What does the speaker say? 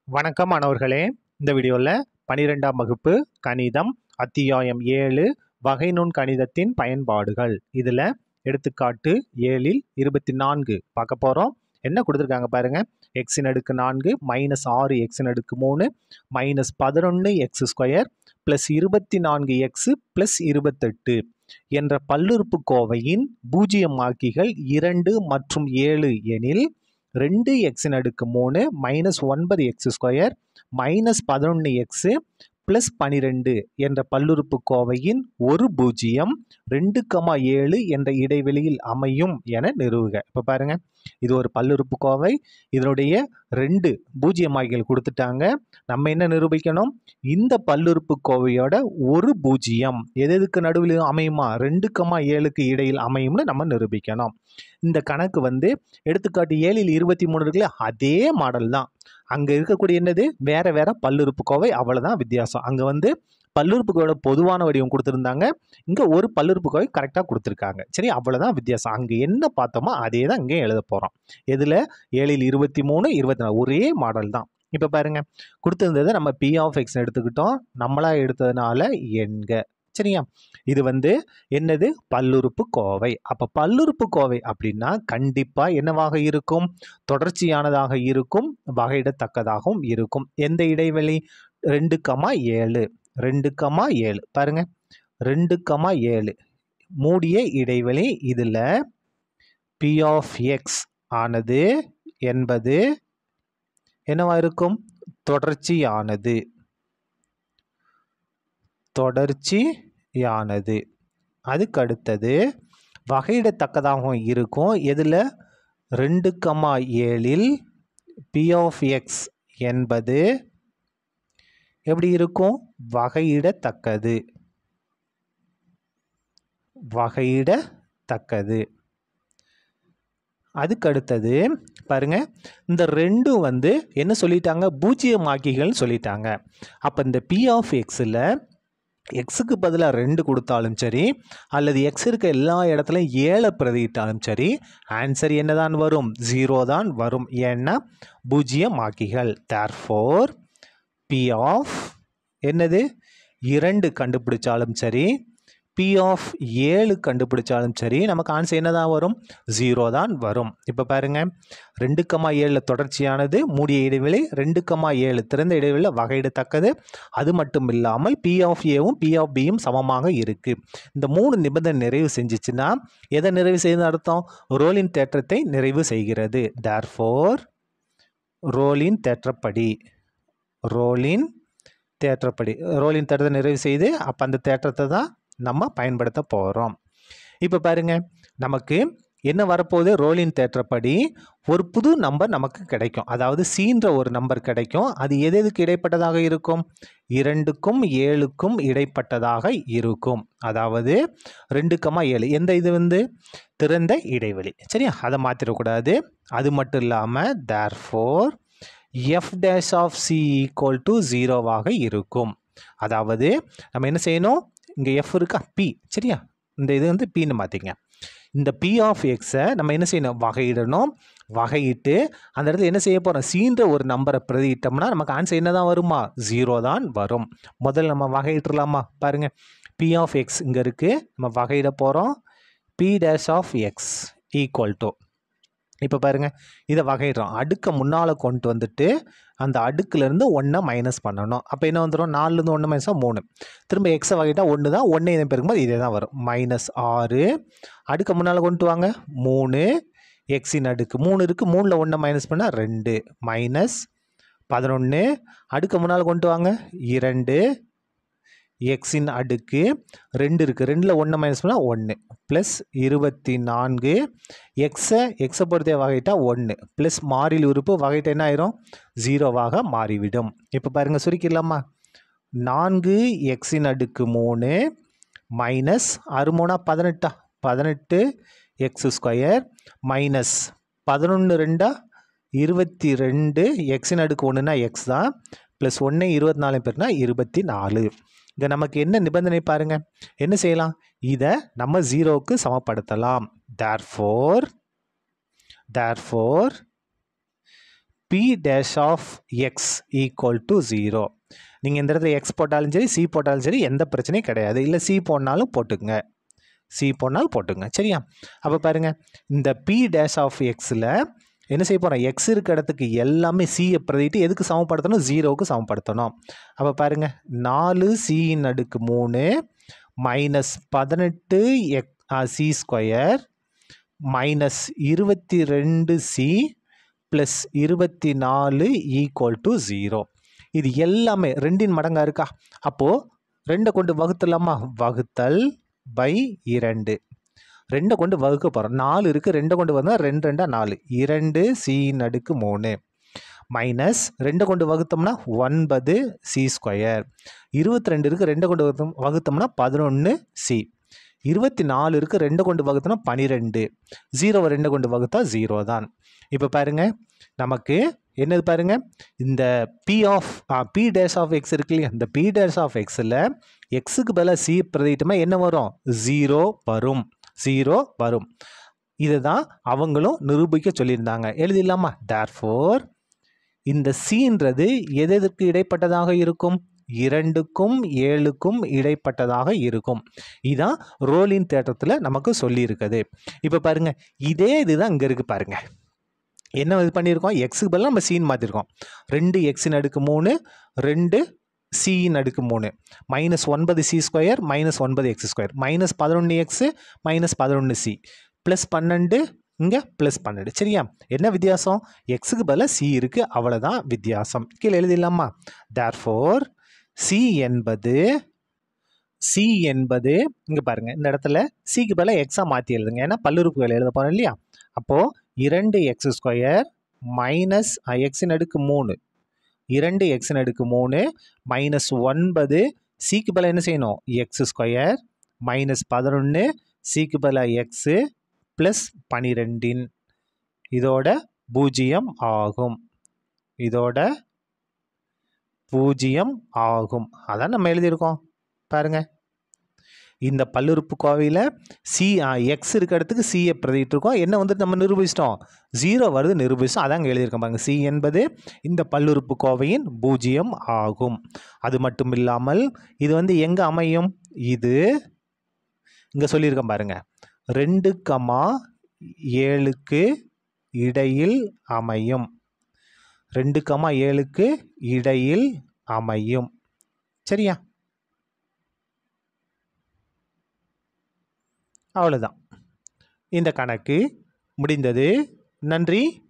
வணக்கம் மாணவர்களே இந்த வீடியோவில் பனிரெண்டாம் வகுப்பு கணிதம் அத்தியாயம் ஏழு வகை நுண் கணிதத்தின் பயன்பாடுகள் இதில் எடுத்துக்காட்டு ஏழில் இருபத்தி நான்கு பார்க்க போகிறோம் என்ன கொடுத்துருக்காங்க பாருங்க எக்ஸின் அடுக்கு நான்கு மைனஸ் ஆறு எக்ஸின் அடுக்கு மூணு மைனஸ் பதினொன்று எக்ஸ் ஸ்கொயர் ப்ளஸ் இருபத்தி நான்கு எக்ஸு ப்ளஸ் இருபத்தெட்டு என்ற பல்லுறுப்புக்கோவையின் பூஜ்ஜியமாக்கிகள் இரண்டு மற்றும் ஏழு எனில் ரெண்டு எக்ஸின் அடுக்கு மூணு மைனஸ் ஒன்பது எக்ஸ் ஸ்கொயர் மைனஸ் பதினொன்று எக்ஸு ப்ளஸ் பனிரெண்டு என்ற பல்லுறுப்புக்கோவையின் ஒரு பூஜ்ஜியம் ரெண்டு கமா ஏழு என்ற இடைவெளியில் அமையும் என நிறுவுக இப்போ பாருங்க இது ஒரு பல்லுறுப்புக்கோவை இதனுடைய ரெண்டு பூஜ்ஜியமாகிகள் கொடுத்துட்டாங்க நம்ம என்ன நிரூபிக்கணும் இந்த பல்லுறுப்புக்கோவையோட ஒரு பூஜ்ஜியம் எது எதுக்கு நடுவில் அமையுமா ரெண்டு கமா ஏழுக்கு இடையில் அமையும்னு நம்ம நிரூபிக்கணும் இந்த கணக்கு வந்து எடுத்துக்காட்டு ஏழில் இருபத்தி மூணு இருக்குல்ல அதே மாடல் தான் அங்கே இருக்கக்கூடிய என்னது வேற வேற பல்லுறுப்புக்கோவை அவ்வளோதான் வித்தியாசம் அங்கே வந்து பல்லுறுப்புக்கோவோட பொதுவான வடிவம் கொடுத்துருந்தாங்க இங்கே ஒரு பல்லுறுப்புக்கோவை கரெக்டாக கொடுத்துருக்காங்க சரி அவ்வளோதான் வித்தியாசம் அங்கே என்ன பார்த்தோமோ அதே தான் இங்கே எழுத போகிறோம் இதில் ஏழில் இருபத்தி மூணு இருபத்தி நாலு ஒரே மாடல் தான் இப்போ பாருங்க கொடுத்துருந்ததை நம்ம பி ஆஃப் எக்ஸ் எடுத்துக்கிட்டோம் நம்மளா எடுத்ததுனால எண்க சரியா இது வந்து என்னது பல்லுறுப்பு கோவை அப்போ பல்லுறுப்பு கோவை அப்படின்னா கண்டிப்பாக என்னவாக இருக்கும் தொடர்ச்சியானதாக இருக்கும் வகையிடத்தக்கதாகவும் இருக்கும் எந்த இடைவெளி ரெண்டு கமா ஏழு ரெண்டு கமா ஏழு பாருங்க ரெண்டு கமா ஏழு மூடிய இடைவெளி இதில் பி ஆஃப் எக்ஸ் ஆனது என்பது என்னவா இருக்கும் தொடர்ச்சியானது தொடர்ச்சியானது அதுக்கு அடுத்தது வகையிடத்தக்கதாகவும் இருக்கும் எதில் ரெண்டு கமா ஏழில் பி ஆஃப் எக்ஸ் என்பது எப்படி இருக்கும் வகையிடத்தக்கது வகையிடத்தக்கது அதுக்கு அடுத்தது பாருங்க இந்த ரெண்டும் வந்து என்ன சொல்லிட்டாங்க பூஜ்ஜியமாக்கிகள்னு சொல்லிட்டாங்க அப்போ இந்த பி ஆஃப் எக்ஸில் எக்ஸுக்கு பதிலாக ரெண்டு கொடுத்தாலும் சரி அல்லது எக்ஸ் இருக்க எல்லா இடத்துலையும் ஏழை பிரதியிட்டாலும் சரி ஆன்சர் என்னதான் வரும் ஜீரோ தான் வரும் ஏன்னா பூஜ்ஜியமாக்கிகள் தேர்ஃபோர் பி ஆஃப் என்னது இரண்டு கண்டுபிடிச்சாலும் சரி பி ஆஃப் ஏழு கண்டுபிடிச்சாலும் சரி நமக்கு ஆன்சர் என்ன தான் வரும் ஜீரோ தான் வரும் இப்போ பாருங்க ரெண்டு கமா ஏழில் தொடர்ச்சியானது மூடிய இடைவெளி ரெண்டு கமா ஏழு திறந்த இடைவெளியில் வகையிடத்தக்கது அது மட்டும் இல்லாமல் பி ஆஃப் ஏவும் பி ஆஃப் பியும் சமமாக இருக்குது இந்த மூணு நிபந்தனை நிறைவு செஞ்சிச்சுன்னா எதை நிறைவு செய்யுது அர்த்தம் ரோலின் தேற்றத்தை நிறைவு செய்கிறது தேர்ஃபோர் ரோலின் தேற்றப்படி ரோலின் தேற்றப்படி ரோலின் தேற்றத்தை நிறைவு செய்து அப்போ அந்த தேற்றத்தை தான் நம்ம பயன்படுத்த போகிறோம் இப்போ பாருங்க நமக்கு என்ன வரப்போகுது ரோலின் தேற்றப்படி ஒரு புது நம்பர் நமக்கு கிடைக்கும் அதாவது சீன்ற ஒரு நம்பர் கிடைக்கும் அது எது எதுக்கு இடைப்பட்டதாக இருக்கும் இரண்டுக்கும் ஏழுக்கும் இடைப்பட்டதாக இருக்கும் அதாவது ரெண்டு கமா ஏழு எந்த இது வந்து திறந்த இடைவெளி சரியா அதை மாற்றிடக்கூடாது அது மட்டும் இல்லாமல் therefore f dash of c equal to ஜீரோவாக இருக்கும் அதாவது நம்ம என்ன செய்யணும் இங்கே எஃப் இருக்கா பி சரியா இந்த இது வந்து பின்னு மாற்றிங்க இந்த பி ஆஃப் எக்ஸை நம்ம என்ன செய்யணும் வகையிடணும் வகையிட்டு அந்த இடத்துல என்ன செய்ய போகிறோம் சீன்ற ஒரு நம்பரை பிரதியிட்டோம்னா நமக்கு ஆன்சர் என்ன தான் வருமா ஜீரோ தான் வரும் முதல்ல நம்ம வகையிட்டுலாமா பாருங்கள் பி ஆஃப் எக்ஸ் இங்கே இருக்குது நம்ம வகையிட போகிறோம் p dash of x equal to இப்போ பாருங்கள் இதை வகையிடுறோம் அடுக்கை முன்னால் கொண்டு வந்துட்டு அந்த அடுக்குலேருந்து ஒன்றை மைனஸ் பண்ணணும் அப்போ என்ன வந்துடும் நாலுலேருந்து ஒன்று மைனஸாக மூணு திரும்ப எக்ஸை வகைட்டா ஒன்று தான் ஒன்று இதை பெருக்கும்போது இதே தான் வரும் மைனஸ் ஆறு அடுக்க முன்னால் கொண்டு வாங்க மூணு எக்ஸின் அடுக்கு மூணு இருக்குது மூணில் ஒன்றை மைனஸ் பண்ணால் ரெண்டு மைனஸ் பதினொன்று அடுக்க முன்னால் கொண்டு வாங்க இரண்டு எக்ஸின் அடுக்கு ரெண்டு இருக்குது ரெண்டில் ஒன்று மைனஸ் பண்ணால் ஒன்று ப்ளஸ் இருபத்தி நான்கு எக்ஸை எக்ஸை பொறுத்தே வகைட்டா ஒன்று ப்ளஸ் மாறில் உறுப்பு வகைட்டா என்ன ஆயிரும் ஜீரோவாக மாறிவிடும் இப்போ பாருங்கள் சுருக்கிடலாமா நான்கு எக்ஸின் அடுக்கு மூணு மைனஸ் அறுமூணா பதினெட்டா பதினெட்டு எக்ஸ் ஸ்கொயர் மைனஸ் பதினொன்று ரெண்டா இருபத்தி ரெண்டு எக்ஸின் அடுக்கு ஒன்றுனா எக்ஸ் தான் ப்ளஸ் ஒன்று இருபத்தி நாலு பேர்னா இருபத்தி நாலு இங்கே நமக்கு என்ன நிபந்தனை பாருங்கள் என்ன செய்யலாம் இதை நம்ம ஜீரோவுக்கு சமப்படுத்தலாம் therefore therefore p dash of x equal to zero நீங்கள் இந்த இடத்துல எக்ஸ் போட்டாலும் சரி சி போட்டாலும் சரி எந்த பிரச்சனையும் கிடையாது இல்லை சி போடனாலும் போட்டுக்குங்க சி போடனாலும் போட்டுங்க சரியா அப்போ பாருங்கள் இந்த பி டேஷ் ஆஃப் எக்ஸில் என்ன செய்ய போகிறோம் எக்ஸ் இருக்க இடத்துக்கு எல்லாமே சியை பிரதிட்டு எதுக்கு சமப்படுத்தணும் ஜீரோவுக்கு சமப்படுத்தணும் அப்போ பாருங்கள் நாலு சியின் அடுக்கு மூணு மைனஸ் பதினெட்டு எக் சி ஸ்கொயர் மைனஸ் இருபத்தி ரெண்டு சி ப்ளஸ் இருபத்தி நாலு ஈக்குவல் டு ஜீரோ இது எல்லாமே ரெண்டின் மடங்கா இருக்கா அப்போது ரெண்டை கொண்டு வகுத்தலாமா வகுத்தல் பை இரண்டு ரெண்டை கொண்டு வகுக்க போகிறோம் நாலு இருக்குது ரெண்டை கொண்டு வந்தால் ரெண்டு ரெண்டா நாலு இரண்டு சியின் அடுக்கு மூணு மைனஸ் ரெண்டை கொண்டு வகுத்தோம்னா ஒன்பது சி ஸ்கொயர் இருபத்தி ரெண்டு இருக்குது ரெண்டை கொண்டு வகுத்தோம் வகுத்தோம்னா பதினொன்று சி இருபத்தி நாலு இருக்குது ரெண்டை கொண்டு வகுத்தோம்னா பனிரெண்டு ஜீரோவை ரெண்டை கொண்டு வகுத்தா ஜீரோ தான் இப்போ பாருங்க நமக்கு என்னது பாருங்க இந்த p of p dash of x இருக்கு இல்லையா இந்த பி டேஷ் ஆஃப் எக்ஸில் எக்ஸுக்கு பதிலாக சி பிரதிட்டமா என்ன வரும் ஜீரோ வரும் ஜீரோ வரும் இதை தான் அவங்களும் நிரூபிக்க சொல்லியிருந்தாங்க எழுதிடலாமா தேர்ஃபோர் இந்த சீன்றது எது எதற்கு இடைப்பட்டதாக இருக்கும் இரண்டுக்கும் ஏழுக்கும் இடைப்பட்டதாக இருக்கும் இதான் ரோலின் தேட்டத்தில் நமக்கு சொல்லியிருக்குது இப்போ பாருங்க இதே இதுதான் இங்கே இருக்கு பாருங்க என்ன இது பண்ணியிருக்கோம் எக்ஸுக்கு பதிலாக நம்ம சீன் மாற்றிருக்கோம் ரெண்டு எக்ஸின் அடுக்கு மூணு ரெண்டு சியின் அடுக்கு மூணு மைனஸ் ஒன்பது சி ஸ்கொயர் மைனஸ் ஒன்பது எக்ஸ் ஸ்கொயர் மைனஸ் பதினொன்று எக்ஸு மைனஸ் பதினொன்று சி ப்ளஸ் பன்னெண்டு இங்கே ப்ளஸ் பன்னெண்டு சரியா என்ன வித்தியாசம் எக்ஸுக்கு பதிலாக சி இருக்குது அவ்வளோதான் வித்தியாசம் கீழே எழுதிடலாமா தேர்ஃபோர் சி என்பது சி என்பது இங்கே பாருங்கள் இந்த இடத்துல சிக்கு பதிலாக எக்ஸாக மாற்றி எழுதுங்க ஏன்னா பல்லுறுப்புகள் எழுத போகிறோம் இல்லையா அப்போது இரண்டு எக்ஸ் ஸ்கொயர் மைனஸ் எக்ஸின் அடுக்கு மூணு இரண்டு எக்ஸின் அடுக்கு மூணு மைனஸ் ஒன்பது சிக்கு பதிலாக என்ன செய்யணும் எக்ஸ் ஸ்கொயர் மைனஸ் பதினொன்று சிக்கு பதிலாக எக்ஸு ப்ளஸ் பனிரெண்டின் இதோட பூஜ்ஜியம் ஆகும் இதோட பூஜ்ஜியம் ஆகும் அதான் நம்ம எழுதியிருக்கோம் பாருங்க இந்த பல்லுறுப்புக்கோவையில் சி எக்ஸ் இருக்க இடத்துக்கு சியை பிரதிட்டு இருக்கோம் என்ன வந்து நம்ம நிரூபிச்சிட்டோம் ஜீரோ வருது நிரூபிச்சோம் அதாங்க எழுதியிருக்கோம் பாருங்க சி என்பது இந்த பல்லுறுப்புக்கோவையின் பூஜ்ஜியம் ஆகும் அது மட்டும் இல்லாமல் இது வந்து எங்கே அமையும் இது இங்கே சொல்லியிருக்கேன் பாருங்க ரெண்டு கமா ஏழுக்கு இடையில் அமையும் ரெண்டு கமா ஏழுக்கு இடையில் அமையும் சரியா அவ்வளோதான் இந்த கணக்கு முடிந்தது நன்றி